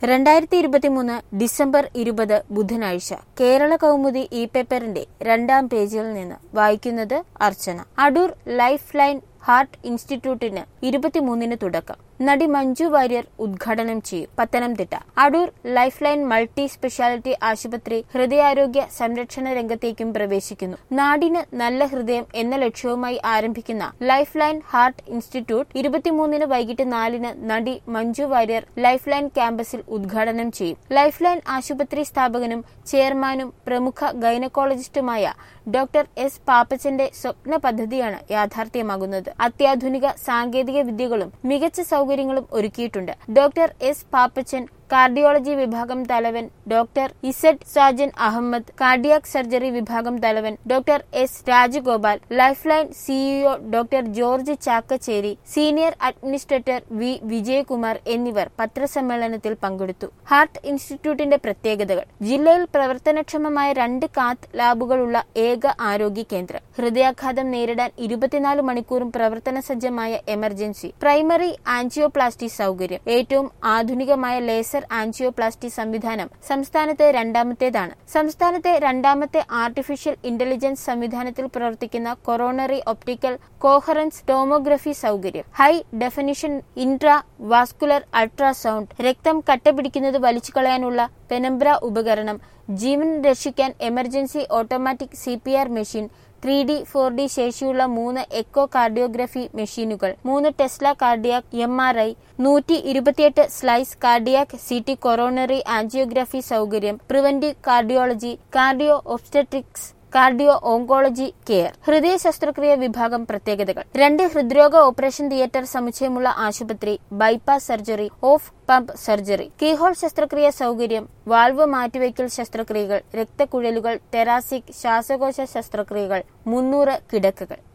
രണ്ടായിരത്തി ഇരുപത്തിമൂന്ന് ഡിസംബർ ഇരുപത് ബുധനാഴ്ച കേരള കൗമുദി ഇ പേപ്പറിന്റെ രണ്ടാം പേജിൽ നിന്ന് വായിക്കുന്നത് Archana Adoor life line heart ഇൻസ്റ്റിറ്റ്യൂട്ടിന് ഇരുപത്തിമൂന്നിന് തുടക്കം നടി മഞ്ജു വാര്യർ ഉദ്ഘാടനം ചെയ്യും Pathanamthitta Adoor life line multi speciality ആശുപത്രി ഹൃദയാരോഗ്യ സംരക്ഷണ രംഗത്തേക്കും പ്രവേശിക്കുന്നു നാടിന് നല്ല ഹൃദയം എന്ന ലക്ഷ്യവുമായി ആരംഭിക്കുന്ന ലൈഫ് ലൈൻ ഹാർട്ട് ഇൻസ്റ്റിറ്റ്യൂട്ട് ഇരുപത്തിമൂന്നിന് വൈകിട്ട് നാലിന് നടി മഞ്ജു വാര്യർ ലൈഫ് ലൈൻ ക്യാമ്പസിൽ ഉദ്ഘാടനം ചെയ്യും ലൈഫ് ലൈൻ ആശുപത്രി സ്ഥാപകനും ചെയർമാനും പ്രമുഖ ഗൈനക്കോളജിസ്റ്റുമായ ഡോക്ടർ എസ് പാപ്പച്ചന്റെ സ്വപ്ന പദ്ധതിയാണ് യാഥാർത്ഥ്യമാകുന്നത് അത്യാധുനിക സാങ്കേതിക വിദ്യകളും മികച്ച സൗകര്യങ്ങളും ഒരുക്കിയിട്ടുണ്ട് ഡോക്ടർ എസ് പാപ്പച്ചൻ കാർഡിയോളജി വിഭാഗം തലവൻ doctor Z Sajan Ahmed cardiac surgery വിഭാഗം തലവൻ doctor S Rajagopal life line CEO doctor George Chakkachery senior administrator V Vijayakumar എന്നിവർ പത്രസമ്മേളനത്തിൽ പങ്കെടുത്തു ഹാർട്ട് ഇൻസ്റ്റിറ്റ്യൂട്ടിന്റെ പ്രത്യേകതകൾ ജില്ലയിൽ പ്രവർത്തനക്ഷമമായ രണ്ട് കാത്ത് ലാബുകളുള്ള ഏക ആരോഗ്യ കേന്ദ്രം ഹൃദയാഘാതം നേരിടാൻ ഇരുപത്തിനാല് മണിക്കൂറും പ്രവർത്തന സജ്ജമായ എമർജൻസി പ്രൈമറി ആൻജിയോപ്ലാസ്റ്റി സൗകര്യം ഏറ്റവും ആധുനികമായ ലേസർ ആൻജിയോപ്ലാസ്റ്റി സംവിധാനം സംസ്ഥാനത്തെ രണ്ടാമത്തേതാണ് സംസ്ഥാനത്തെ രണ്ടാമത്തെ ആർട്ടിഫിഷ്യൽ ഇന്റലിജൻസ് സംവിധാനത്തിൽ പ്രവർത്തിക്കുന്ന കൊറോണറി ഒപ്റ്റിക്കൽ കോഹറൻസ് ടോമോഗ്രഫി സൗകര്യം high definition intra vascular ultrasound രക്തം കട്ടപിടിക്കുന്നത് വലിച്ചു കളയാനുള്ള പെനംബ്ര ഉപകരണം ജീവൻ രക്ഷിക്കാൻ emergency automatic C P R machine three D four D ശേഷിയുള്ള മൂന്ന് എക്കോ കാർഡിയോഗ്രഫി മെഷീനുകൾ മൂന്ന് Tesla cardiac M R I നൂറ്റി ഇരുപത്തിയെട്ട് slice cardiac C T coronary angiography സൗകര്യം preventive cardiology cardio obstetrics cardio oncology care ഹൃദയ ശസ്ത്രക്രിയ വിഭാഗം പ്രത്യേകതകൾ രണ്ട് ഹൃദ്രോഗ ഓപ്പറേഷൻ തിയേറ്റർ സമുച്ചയമുള്ള ആശുപത്രി bypass surgery off pump surgery keyhole ശസ്ത്രക്രിയ സൗകര്യം വാൽവ് മാറ്റിവയ്ക്കൽ ശസ്ത്രക്രിയകൾ രക്തക്കുഴലുകൾ തെറാസിക് ശ്വാസകോശ ശസ്ത്രക്രിയകൾ മുന്നൂറ് കിടക്കകൾ